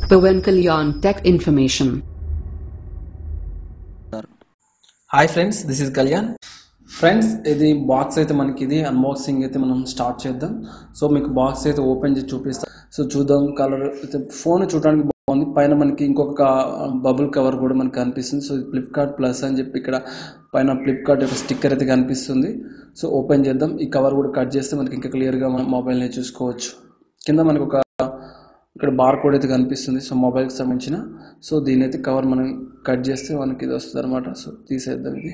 Pawan Kalyan Tech Information. Hi friends this is Kalyan friends ఇది box అయితే మనకి ఇది అన్బాక్సింగ్ అయితే మనం స్టార్ట్ చేద్దాం సో మీకు బాక్స్ అయితే ఓపెన్ చేసి చూపిస్తాం సో చూద్దాం కలర్ అయితే ఫోన్ చూడడానికి బాగుంది పైన మనకి ఇంకొక బబుల్ కవర్ కూడా మనకి కనిపిస్తుంది సో ఫ్లిప్కార్ట్ ప్లస్ అని చెప్పి ఇక్కడ పైన ఫ్లిప్కార్ట్ యొక్క స్టిక్కర్ అయితే కనిపిస్తుంది సో ఓపెన్ చేద్దాం ఈ కవర్ కూడా కట్ చేస్తే మనకి ఇంకా క్లియర్గా మన మొబైల్ని చూసుకోవచ్చు కింద మనకు ఒక ఇక్కడ బార్ కోడ్ అయితే కనిపిస్తుంది సో మొబైల్కి సంబంధించిన సో దీని అయితే కవర్ మనం కట్ చేస్తే మనకి ఇది వస్తుంది అనమాట సో తీసేద్దాం ఇది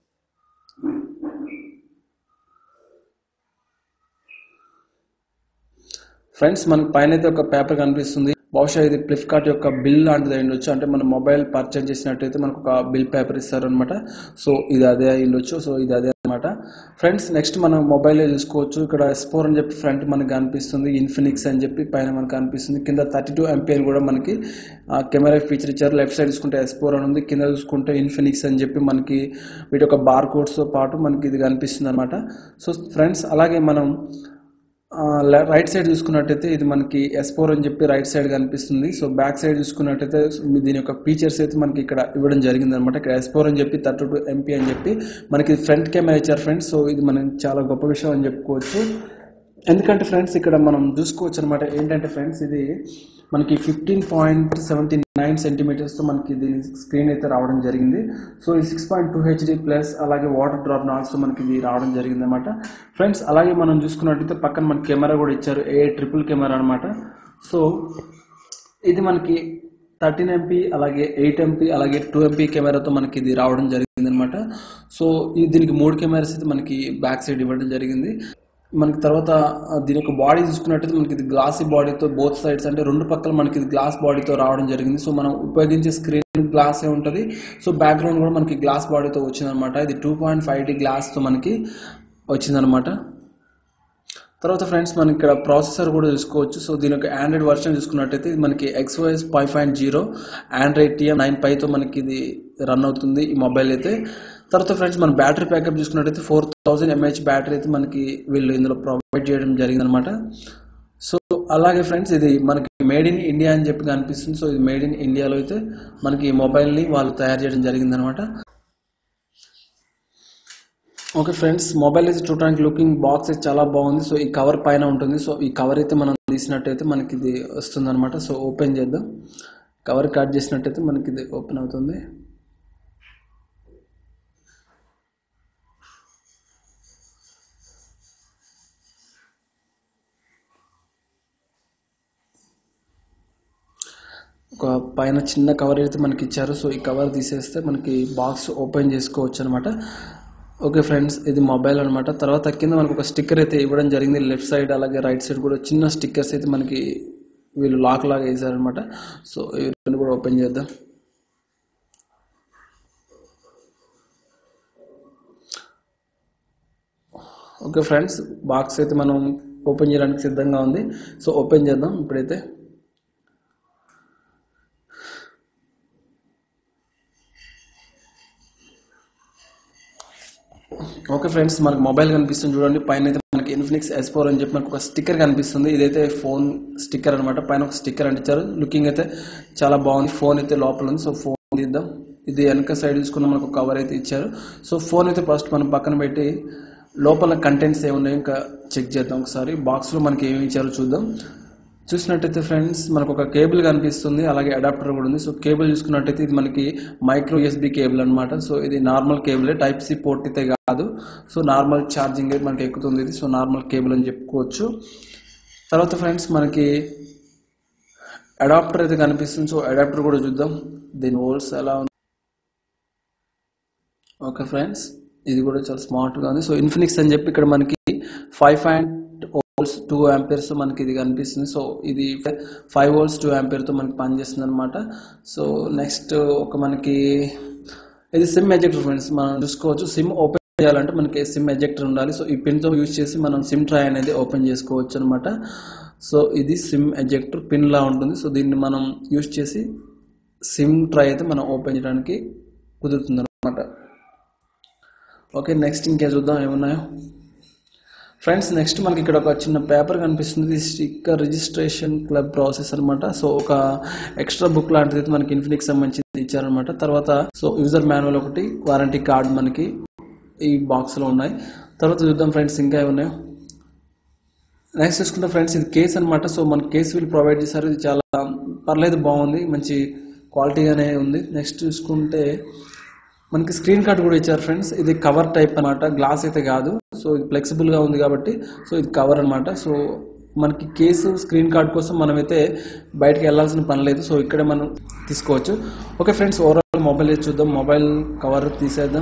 ఫ్రెండ్స్ మనకి పైన అయితే ఒక పేపర్ కనిపిస్తుంది బహుశా ఇది ఫ్లిప్కార్ట్ యొక్క బిల్ లాంటిది అయి ఉండొచ్చు అంటే మన మొబైల్ పర్చేజ్ చేసినట్టయితే మనకు ఒక బిల్ పేపర్ ఇస్తారు అనమాట సో ఇది అదే అయి ఉండొచ్చు సో ఇది అదే అనమాట ఫ్రెండ్స్ నెక్స్ట్ మనం మొబైల్లో చూసుకోవచ్చు ఇక్కడ ఎస్పోర్ అని చెప్పి ఫ్రంట్ మనకి కనిపిస్తుంది ఇన్ఫినిక్స్ అని చెప్పి పైన మనకి కనిపిస్తుంది కింద థర్టీ టూ ఎంపీ అని కూడా మనకి కెమెరా ఫీచర్ ఇచ్చారు లెఫ్ట్ సైడ్ చూసుకుంటే ఎస్పోర్ అని ఉంది కింద చూసుకుంటే ఇన్ఫినిక్స్ అని చెప్పి మనకి వీటి యొక్క బార్ కోడ్స్తో పాటు మనకి ఇది కనిపిస్తుంది అనమాట సో ఫ్రెండ్స్ అలాగే మనం రైట్ సైడ్ చూసుకున్నట్టయితే ఇది మనకి ఎస్పోర్ అని చెప్పి రైట్ సైడ్ కనిపిస్తుంది సో బ్యాక్ సైడ్ చూసుకున్నట్టయితే దీని యొక్క ఫీచర్స్ అయితే మనకి ఇక్కడ ఇవ్వడం జరిగింది అనమాట ఇక్కడ ఎస్పోర్ అని చెప్పి థర్టీ టూ ఎంపీ అని చెప్పి మనకి ఫ్రంట్ కెమెరా ఇచ్చారు ఫ్రెండ్స్ సో ఇది మనం చాలా గొప్ప విషయం అని చెప్పుకోవచ్చు ఎందుకంటే ఫ్రెండ్స్ ఇక్కడ మనం చూసుకోవచ్చు అనమాట ఏంటంటే ఫ్రెండ్స్ ఇది మనకి ఫిఫ్టీన్ పాయింట్ సెవెంటీ నైన్ సెంటీమీటర్స్తో మనకి దీని స్క్రీన్ అయితే రావడం జరిగింది సో ఈ six point two HD plus అలాగే వాటర్ డ్రాప్ నాల్స్ మనకి ఇది రావడం జరిగింది అనమాట ఫ్రెండ్స్ అలాగే మనం చూసుకున్నట్టయితే పక్కన మనకి కెమెరా కూడా ఇచ్చారు ఏ ట్రిపుల్ కెమెరా అనమాట సో ఇది మనకి థర్టీన్ ఎంపీ అలాగే ఎయిట్ ఎంపీ అలాగే టూ ఎంపీ కెమెరాతో మనకి ఇది రావడం జరిగింది అనమాట సో ఈ దీనికి మూడు కెమెరాస్ అయితే మనకి బ్యాక్ సైడ్ ఇవ్వడం జరిగింది మనకి తర్వాత దీని యొక్క బాడీ చూసుకున్నట్టయితే మనకి ఇది గ్లాసీ బాడీతో బోత్ సైడ్స్ అంటే రెండు పక్కల మనకి ఇది గ్లాస్ బాడీతో రావడం జరిగింది సో మనం ఉపయోగించే స్క్రీన్ గ్లాసే ఉంటుంది సో బ్యాక్గ్రౌండ్ కూడా మనకి గ్లాస్ బాడీతో వచ్చిందనమాట ఇది టూ పాయింట్ ఫైవ్ డి గ్లాస్తో మనకి వచ్చిందనమాట తర్వాత ఫ్రెండ్స్ మనకి ఇక్కడ ప్రాసెసర్ కూడా చూసుకోవచ్చు సో దీని యొక్క ఆండ్రాయిడ్ వర్షన్ చూసుకున్నట్టయితే ఇది మనకి ఎక్స్వైఎస్ five point zero Android TM nine పైతో మనకి ఇది రన్ అవుతుంది ఈ మొబైల్ అయితే తర్వాత ఫ్రెండ్స్ మన బ్యాటరీ ప్యాకప్ చూసుకున్నట్టయితే ఫోర్ థౌజండ్ ఎంహెచ్ బ్యాటరీ అయితే మనకి వీళ్ళు ఇందులో ప్రొవైడ్ చేయడం జరిగిందనమాట సో అలాగే ఫ్రెండ్స్ ఇది మనకి మేడ్ ఇన్ ఇండియా అని చెప్పి కనిపిస్తుంది సో ఇది మేడ్ ఇన్ ఇండియాలో అయితే మనకి ఈ మొబైల్ని వాళ్ళు తయారు చేయడం జరిగిందనమాట ఓకే ఫ్రెండ్స్ మొబైల్ అయితే చూడడానికి లుకింగ్ బాక్స్ అయితే చాలా బాగుంది సో ఈ కవర్ పైన ఉంటుంది సో ఈ కవర్ అయితే మనం తీసినట్టయితే మనకి ఇది వస్తుంది అనమాట సో ఓపెన్ చేద్దాం కవర్ కట్ చేసినట్టయితే మనకి ఇది ఓపెన్ అవుతుంది ఒక పైన చిన్న కవర్ అయితే మనకి ఇచ్చారు సో ఈ కవర్ తీసేస్తే మనకి బాక్స్ ఓపెన్ చేసుకోవచ్చు అనమాట ఓకే ఫ్రెండ్స్ ఇది మొబైల్ అనమాట తర్వాత కింద మనకు ఒక స్టిక్కర్ అయితే ఇవ్వడం జరిగింది లెఫ్ట్ సైడ్ అలాగే రైట్ సైడ్ కూడా చిన్న స్టిక్కర్స్ అయితే మనకి వీళ్ళు లాక్ లాగా వేసారనమాట సో ఈ రెండు కూడా ఓపెన్ చేద్దాం ఓకే ఫ్రెండ్స్ బాక్స్ అయితే మనం ఓపెన్ చేయడానికి సిద్ధంగా ఉంది సో ఓపెన్ చేద్దాం ఇప్పుడైతే ఓకే ఫ్రెండ్స్ మనకి మొబైల్ కనిపిస్తుంది చూడండి పైన అయితే మనకి ఇన్ఫినిక్స్ ఎస్ ఫోర్ అని చెప్పి మనకు ఒక స్టిక్కర్ కనిపిస్తుంది ఇదైతే ఫోన్ స్టిక్కర్ అనమాట పైన ఒక స్టిక్కర్ అంటించారు లుకింగ్ అయితే చాలా బాగుంది ఫోన్ అయితే లోపల ఉంది సో ఫోన్ తీద్దాం ఇది వెనక సైడ్ చూసుకున్న మనకు కవర్ అయితే ఇచ్చారు సో ఫోన్ అయితే ఫస్ట్ మనం పక్కన పెట్టి లోపల కంటెంట్స్ ఏమున్నాయో ఇంకా చెక్ చేద్దాం ఒకసారి బాక్స్లో మనకి ఏమి ఇచ్చారో చూద్దాం చూసినట్టయితే ఫ్రెండ్స్ మనకు ఒక కేబుల్ కనిపిస్తుంది అలాగే అడాప్టర్ కూడా ఉంది సో కేబుల్ చూసుకున్నట్టయితే ఇది మనకి మైక్రో యూఎస్బి కేబుల్ అనమాట సో ఇది normal cable type C port అయితే కాదు సో నార్మల్ ఛార్జింగ్ మనకి ఎక్కుతుంది ఇది సో నార్మల్ కేబుల్ అని చెప్పుకోవచ్చు తర్వాత ఫ్రెండ్స్ మనకి అడాప్టర్ అయితే కనిపిస్తుంది సో అడాప్టర్ కూడా చూద్దాం దీని హోల్స్ ఎలా ఉంది ఓకే ఫ్రెండ్స్ ఇది కూడా చాలా స్మార్ట్గా ఉంది సో ఇన్ఫినిక్స్ అని చెప్పి ఇక్కడ మనకి five point volts two amperes మనకి ఇది కనిపిస్తుంది సో ఇది ఫైవ్ వోల్ట్స్ టూ యాంపేర్తో మనకి పనిచేస్తుంది అనమాట సో నెక్స్ట్ ఒక మనకి ఇది సిమ్ ఎజెక్టర్ ఫ్రెండ్స్ మనం చూసుకోవచ్చు సిమ్ ఓపెన్ చేయాలంటే మనకి సిమ్ ఎజెక్టర్ ఉండాలి సో ఈ పిన్తో యూజ్ చేసి మనం సిమ్ ట్రై అనేది ఓపెన్ చేసుకోవచ్చు అనమాట సో ఇది సిమ్ ఎజెక్టర్ పిన్ లా ఉంటుంది సో దీన్ని మనం యూజ్ చేసి సిమ్ ట్రై అయితే మనం ఓపెన్ చేయడానికి కుదురుతుంది అనమాట ఓకే నెక్స్ట్ ఇంకే చూద్దాం ఏమున్నాయో ఫ్రెండ్స్ నెక్స్ట్ మనకి ఇక్కడ ఒక చిన్న పేపర్ కనిపిస్తుంది స్టిక్కర్ రిజిస్ట్రేషన్ క్లబ్ ప్రాసెస్ అనమాట సో ఒక ఎక్స్ట్రా బుక్ లాంటిది అయితే మనకి ఇన్ఫినిక్స్ సంబంధించి ఇచ్చారనమాట తర్వాత సో యూజర్ మాన్యువల్ ఒకటి వారంటీ కార్డ్ మనకి ఈ బాక్స్లో ఉన్నాయి తర్వాత చూద్దాం ఫ్రెండ్స్ ఇంకా ఏమి ఉన్నాయో నెక్స్ట్ చూసుకుంటే ఫ్రెండ్స్ ఇది కేస్ అనమాట సో మన కేస్ వీళ్ళు ప్రొవైడ్ చేశారు ఇది చాలా పర్లేదు బాగుంది మంచి క్వాలిటీగానే ఉంది నెక్స్ట్ చూసుకుంటే మనకి స్క్రీన్ కార్డ్ కూడా ఇచ్చారు ఫ్రెండ్స్ ఇది కవర్ టైప్ అనమాట గ్లాస్ అయితే కాదు సో ఇది ఫ్లెక్సిబుల్గా ఉంది కాబట్టి సో ఇది కవర్ అనమాట సో మనకి కేసు స్క్రీన్ కార్డ్ కోసం మనమైతే బయటకు వెళ్ళాల్సిన పని లేదు సో ఇక్కడే మనం తీసుకోవచ్చు ఓకే ఫ్రెండ్స్ ఓవరాల్ మొబైల్ అయితే చూద్దాం మొబైల్ కవర్ తీసేద్దాం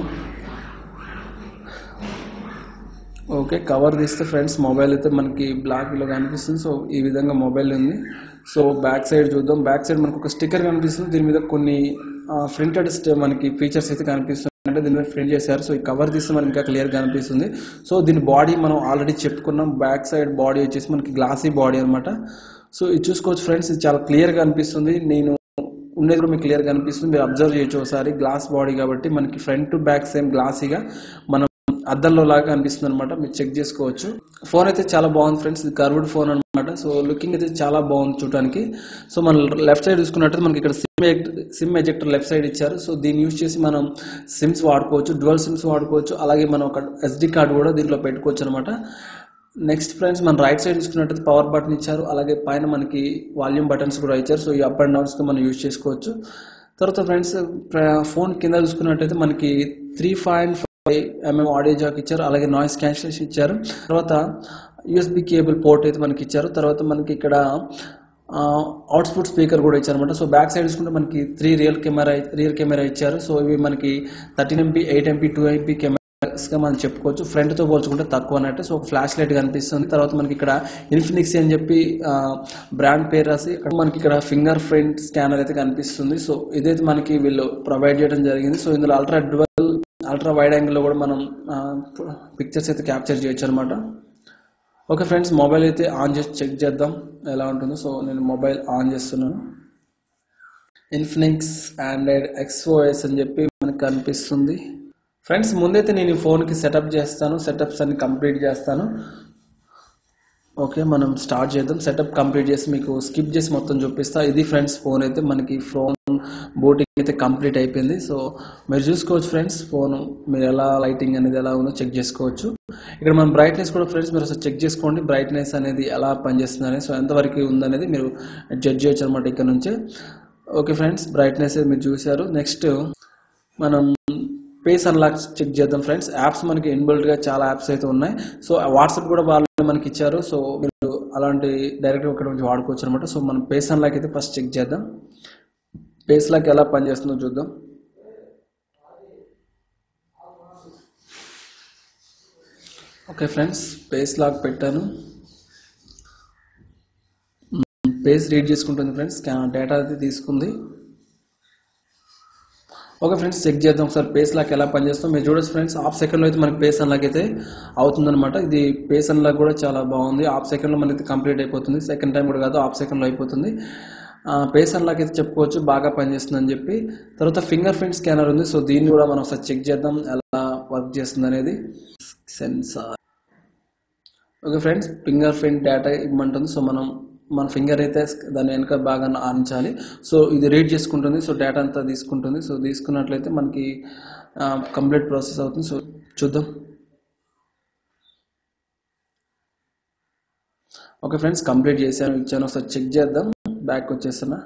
ఓకే కవర్ తీస్తే ఫ్రెండ్స్ మొబైల్ అయితే మనకి బ్లాక్లో కనిపిస్తుంది సో ఈ విధంగా మొబైల్ ఉంది సో బ్యాక్ సైడ్ చూద్దాం బ్యాక్ సైడ్ మనకు ఒక స్టిక్కర్ కనిపిస్తుంది దీని మీద కొన్ని ప్రింటెడ్ మనకి ఫీచర్స్ అయితే కనిపిస్తుంది అంటే దీని మీద ప్రింట్ చేశారు సో ఈ కవర్ తీస్తే మనకి ఇంకా క్లియర్ కనిపిస్తుంది సో దీని బాడీ మనం ఆల్రెడీ చెప్పుకున్నాం బ్యాక్ సైడ్ బాడీ వచ్చేసి మనకి గ్లాసీ బాడీ అనమాట సో ఇది చూసుకోవచ్చు ఫ్రెండ్స్ ఇది చాలా క్లియర్గా అనిపిస్తుంది నేను ఉండేది కూడా మీకు క్లియర్ కనిపిస్తుంది మీరు అబ్జర్వ్ చేయొచ్చు ఒకసారి గ్లాస్ బాడీ కాబట్టి మనకి ఫ్రంట్ టు బ్యాక్ సేమ్ గ్లాసీగా మనం అద్దంలో లాగా అనిపిస్తుంది అనమాట మీరు చెక్ చేసుకోవచ్చు ఫోన్ అయితే చాలా బాగుంది ఫ్రెండ్స్ ఇది కర్వ్డ్ ఫోన్ అనమాట సో లుకింగ్ అయితే చాలా బాగుంది చూడడానికి సో మన లెఫ్ట్ సైడ్ చూసుకున్నట్టు మనకి ఇక్కడ SIM SIM ejector left side ఇచ్చారు సో దీన్ని యూజ్ చేసి మనం సిమ్స్ వాడుకోవచ్చు డ్యువల్ సిమ్స్ వాడుకోవచ్చు అలాగే మనం ఒక ఎస్డి కార్డు కూడా దీంట్లో పెట్టుకోవచ్చు అనమాట నెక్స్ట్ ఫ్రెండ్స్ మన రైట్ సైడ్ చూసుకున్నట్టు పవర్ బటన్ ఇచ్చారు అలాగే పైన మనకి వాల్యూమ్ బటన్స్ కూడా ఇచ్చారు సో ఈ అప్ అండ్ డౌన్స్తో మనం యూజ్ చేసుకోవచ్చు తర్వాత ఫ్రెండ్స్ ఫోన్ కింద చూసుకున్నట్టయితే మనకి three point five MM audio jack ఇచ్చారు అలాగే నాయిస్ క్యాన్సిలేషన్ ఇచ్చారు తర్వాత యూఎస్బి కేబుల్ పోర్ట్ అయితే మనకి ఇచ్చారు తర్వాత మనకి ఇక్కడ అవుట్పుట్ స్పీకర్ కూడా ఇచ్చారనమాట సో బ్యాక్ సైడ్ చూసుకుంటే మనకి three real camera real camera ఇచ్చారు సో ఇవి మనకి thirteen MP eight MP two MP కెమెరాస్గా మనం చెప్పుకోవచ్చు ఫ్రంట్తో పోల్చుకుంటే తక్కువ అన్నట్టు సో ఒక ఫ్లాష్ లైట్ కనిపిస్తుంది తర్వాత మనకి ఇక్కడ ఇన్ఫినిక్స్ అని చెప్పి బ్రాండ్ పేరు రాసి ఇక్కడ మనకి ఇక్కడ ఫింగర్ ప్రింట్ స్కానర్ అయితే కనిపిస్తుంది సో ఇదైతే మనకి వీళ్ళు ప్రొవైడ్ చేయడం జరిగింది సో ఇందులో అల్ట్రా డ్యువల్ అల్ట్రా వైడ్ యాంగిల్లో కూడా మనం పిక్చర్స్ అయితే క్యాప్చర్ చేయొచ్చు అనమాట ఓకే ఫ్రెండ్స్ మొబైల్ అయితే ఆన్ చేసి చెక్ చేద్దాం ఎలా ఉంటుందో సో నేను మొబైల్ ఆన్ చేస్తున్నాను ఇన్ఫినిక్స్ ఆండ్రాయిడ్ ఎక్స్ఓఎస్ అని చెప్పి మనకు కనిపిస్తుంది ఫ్రెండ్స్ ముందైతే నేను ఈ ఫోన్కి సెటప్ చేస్తాను సెటప్స్ అన్ని కంప్లీట్ చేస్తాను ఓకే మనం స్టార్ట్ చేద్దాం సెటప్ కంప్లీట్ చేసి మీకు స్కిప్ చేసి మొత్తం చూపిస్తా ఇది ఫ్రెండ్స్ ఫోన్ అయితే మనకి ఫోన్ బోటింగ్ అయితే కంప్లీట్ అయిపోయింది సో మీరు చూసుకోవచ్చు ఫ్రెండ్స్ ఫోన్ మీరు ఎలా లైటింగ్ అనేది ఎలా ఉందో చెక్ చేసుకోవచ్చు ఇక్కడ మనం బ్రైట్నెస్ కూడా ఫ్రెండ్స్ మీరు అసలు చెక్ చేసుకోండి బ్రైట్నెస్ అనేది ఎలా పనిచేస్తుంది అనేది సో ఎంతవరకు ఉందనేది మీరు జడ్జ్ చేయొచ్చు అనమాట ఇక్కడ నుంచే ఓకే ఫ్రెండ్స్ బ్రైట్నెస్ మీరు చూశారు నెక్స్ట్ మనం పేస్ అన్లాక్ చెక్ చేద్దాం ఫ్రెండ్స్ యాప్స్ మనకి ఇన్బిల్ట్గా చాలా యాప్స్ అయితే ఉన్నాయి సో వాట్సాప్ కూడా వాళ్ళు మనకి ఇచ్చారు సో మీరు అలాంటి డైరెక్ట్గా ఇక్కడ నుంచి వాడుకోవచ్చు అనమాట సో మనం పేస్ అన్లాక్ అయితే ఫస్ట్ చెక్ చేద్దాం పేస్ లాక్ ఎలా పనిచేస్తుందో చూద్దాం ఓకే ఫ్రెండ్స్ పేస్ లాక్ పెట్టాను పేస్ రీడ్ చేసుకుంటుంది ఫ్రెండ్స్ డేటా అయితే తీసుకుంది ఓకే ఫ్రెండ్స్ చెక్ చేద్దాం ఒకసారి పేస్ లాక్ ఎలా పనిచేస్తాం మీరు చూడొచ్చు ఫ్రెండ్స్ హాఫ్ సెకండ్లో అయితే మనకి పేస్ అన్లాక్ అయితే అవుతుందన్నమాట ఇది పేస్ అన్లాక్ కూడా చాలా బాగుంది హాఫ్ సెకండ్లో మనకి కంప్లీట్ అయిపోతుంది సెకండ్ టైం కూడా కాదు హాఫ్ సెకండ్లో అయిపోతుంది పేస్ అన్లాక్ అయితే చెప్పుకోవచ్చు బాగా పనిచేస్తుంది అని చెప్పి తర్వాత ఫింగర్ ప్రింట్ స్కానర్ ఉంది సో దీన్ని కూడా మనం ఒకసారి చెక్ చేద్దాం ఎలా వర్క్ చేస్తుంది అనేది sensor okay friends fingerprint data ఇవ్వమంటుంది సో మనం మన ఫింగర్ అయితే దాని వెనక బాగా ఆనించాలి సో ఇది రీడ్ చేసుకుంటుంది సో డేటా అంతా తీసుకుంటుంది సో తీసుకున్నట్లయితే మనకి కంప్లీట్ ప్రాసెస్ అవుతుంది సో చూద్దాం ఓకే ఫ్రెండ్స్ కంప్లీట్ చేశాను ఇచ్చాను ఒకసారి చెక్ చేద్దాం బ్యాక్ వచ్చేస్తున్నా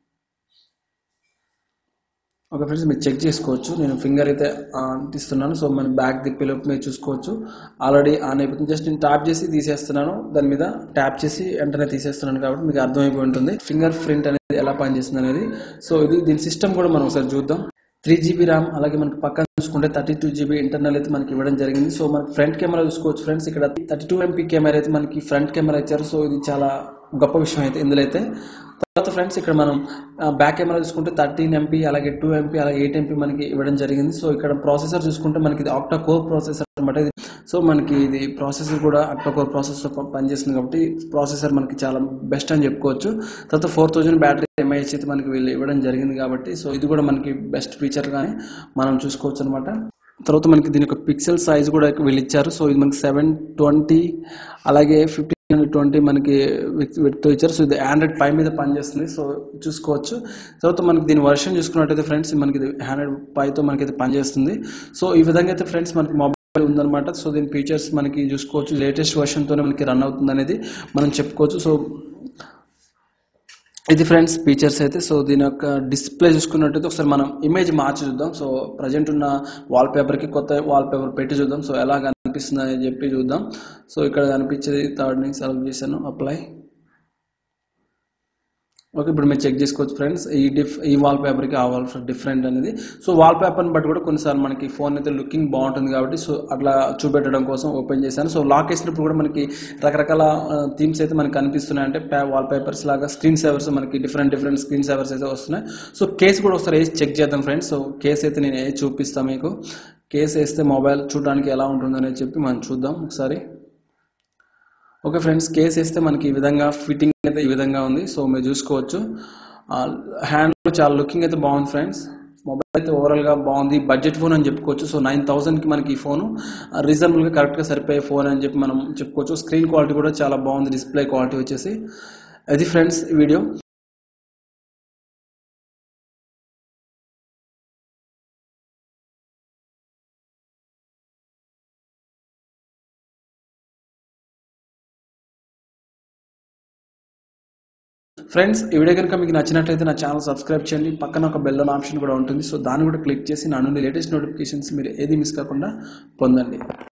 ఓకే ఫ్రెండ్స్ మీరు చెక్ చేసుకోవచ్చు నేను ఫింగర్ అయితే తీస్తున్నాను సో మన బ్యాక్ తిప్పేలోపు మీరు చూసుకోవచ్చు ఆల్రెడీ ఆన్ అయిపోతుంది జస్ట్ నేను ట్యాప్ చేసి తీసేస్తున్నాను దాని మీద ట్యాప్ చేసి వెంటనే తీసేస్తున్నాను కాబట్టి మీకు అర్థమైపోయి ఉంటుంది ఫింగర్ ప్రింట్ అనేది ఎలా పనిచేస్తుంది అనేది సో ఇది దీని సిస్టమ్ కూడా మనం ఒకసారి చూద్దాం త్రీ జీబీ ర్యామ్ అలాగే మనకి పక్కన చూసుకుంటే థర్టీ టూ జీబీ ఇంటర్నల్ అయితే మనకి ఇవ్వడం జరిగింది సో మనకి ఫ్రంట్ కెమెరా చూసుకోవచ్చు ఫ్రెండ్స్ ఇక్కడ థర్టీ టూ ఎంపీ కెమెరా అయితే మనకి ఫ్రంట్ కెమెరా ఇచ్చారు సో ఇది చాలా గొప్ప విషయం అయితే ఇందులో అయితే తర్వాత ఫ్రెండ్స్ ఇక్కడ మనం బ్యాక్ కెమెరా చూసుకుంటే థర్టీన్ ఎంపీ అలాగే టూ ఎంపీ అలాగే ఎయిట్ ఎంపీ మనకి ఇవ్వడం జరిగింది సో ఇక్కడ ప్రాసెసర్ చూసుకుంటే మనకి ఇది ఆక్టా కోర్ ప్రాసెసర్ అనమాట ఇది సో మనకి ఇది ప్రాసెసర్ కూడా ఆక్టా కోర్ ప్రాసెసర్ పనిచేస్తుంది కాబట్టి ప్రాసెసర్ మనకి చాలా బెస్ట్ అని చెప్పుకోవచ్చు తర్వాత ఫోర్ థౌజండ్ బ్యాటరీ ఎంఐహెచ్ అయితే మనకి వీళ్ళు ఇవ్వడం జరిగింది కాబట్టి సో ఇది కూడా మనకి బెస్ట్ ఫీచర్ కానీ మనం చూసుకోవచ్చు అనమాట తర్వాత మనకి దీని యొక్క పిక్సెల్ సైజ్ కూడా వీళ్ళు ఇచ్చారు సో ఇది మనకి సెవెన్ ట్వంటీ అలాగే ఫిఫ్టీన్ ట్వంటీ మనకి విత్ ఇచ్చారు సో ఇది ఆండ్రాయిడ్ పై మీద పనిచేస్తుంది సో చూసుకోవచ్చు తర్వాత మనకి దీని వర్షన్ చూసుకున్నట్టయితే ఫ్రెండ్స్ మనకి ఇది ఆండ్రాయిడ్ పైతో మనకి అయితే పనిచేస్తుంది సో ఈ విధంగా అయితే ఫ్రెండ్స్ మనకి మొబైల్ ఉందన్నమాట సో దీని ఫీచర్స్ మనకి చూసుకోవచ్చు లేటెస్ట్ వర్షన్తోనే మనకి రన్ అవుతుంది అనేది మనం చెప్పుకోవచ్చు సో ఇది ఫ్రెండ్స్ ఫీచర్స్ అయితే సో దీని యొక్క డిస్ప్లే చూసుకున్నట్టయితే ఒకసారి మనం ఇమేజ్ మార్చి చూద్దాం సో ప్రజెంట్ ఉన్న వాల్ పేపర్కి కొత్త వాల్ పేపర్ పెట్టి చూద్దాం సో ఎలా కనిపిస్తుంది అని చెప్పి చూద్దాం సో ఇక్కడ కనిపించేది థర్డ్ ని సెలెక్ట్ చేశాను అప్లై ఓకే ఇప్పుడు మీరు చెక్ చేసుకోవచ్చు ఫ్రెండ్స్ ఈ డిఫ్ ఈ వాల్ పేపర్కి ఆ వాల్ డిఫరెంట్ అనేది సో వాల్ పేపర్ని బట్టి కూడా కొన్నిసార్లు మనకి ఫోన్ అయితే లుకింగ్ బాగుంటుంది కాబట్టి సో అట్లా చూపెట్టడం కోసం ఓపెన్ చేశాను సో లాక్ వేసినప్పుడు కూడా మనకి రకరకాల థీమ్స్ అయితే మనకి కనిపిస్తున్నాయి అంటే వాల్ పేపర్స్ లాగా స్క్రీన్ సేవర్స్ మనకి డిఫరెంట్ డిఫరెంట్ స్క్రీన్ సేవర్స్ అయితే వస్తున్నాయి సో కేస్ కూడా ఒకసారి వేసి చెక్ చేద్దాం ఫ్రెండ్స్ సో కేస్ అయితే నేను వేసి చూపిస్తాను మీకు కేస్ వేస్తే మొబైల్ చూడడానికి ఎలా ఉంటుందనేది చెప్పి మనం చూద్దాం ఒకసారి ఓకే ఫ్రెండ్స్ కేస్ వేస్తే మనకి ఈ విధంగా ఫిట్టింగ్ అయితే ఈ విధంగా ఉంది సో మీరు చూసుకోవచ్చు హ్యాండ్ చాలా లుకింగ్ అయితే బాగుంది ఫ్రెండ్స్ మొబైల్ అయితే ఓవరాల్గా బాగుంది బడ్జెట్ ఫోన్ అని చెప్పుకోవచ్చు సో నైన్ థౌసండ్కి మనకి ఈ ఫోను రీజనబుల్గా కరెక్ట్గా సరిపోయే ఫోన్ అని చెప్పి మనం చెప్పుకోవచ్చు స్క్రీన్ క్వాలిటీ కూడా చాలా బాగుంది డిస్ప్లే క్వాలిటీ వచ్చేసి అది ఫ్రెండ్స్ ఈ వీడియో ఫ్రెండ్స్ ఈ వీడియో కనుక మీకు నచ్చినట్లయితే నా ఛానల్ సబ్స్క్రైబ్ చేయండి పక్కన ఒక బెల్ అనే ఆప్షన్ కూడా ఉంటుంది సో దాన్ని కూడా క్లిక్ చేసి నా నుండి లేటెస్ట్ నోటిఫికేషన్స్ మీరు ఏది మిస్ కాకుండా పొందండి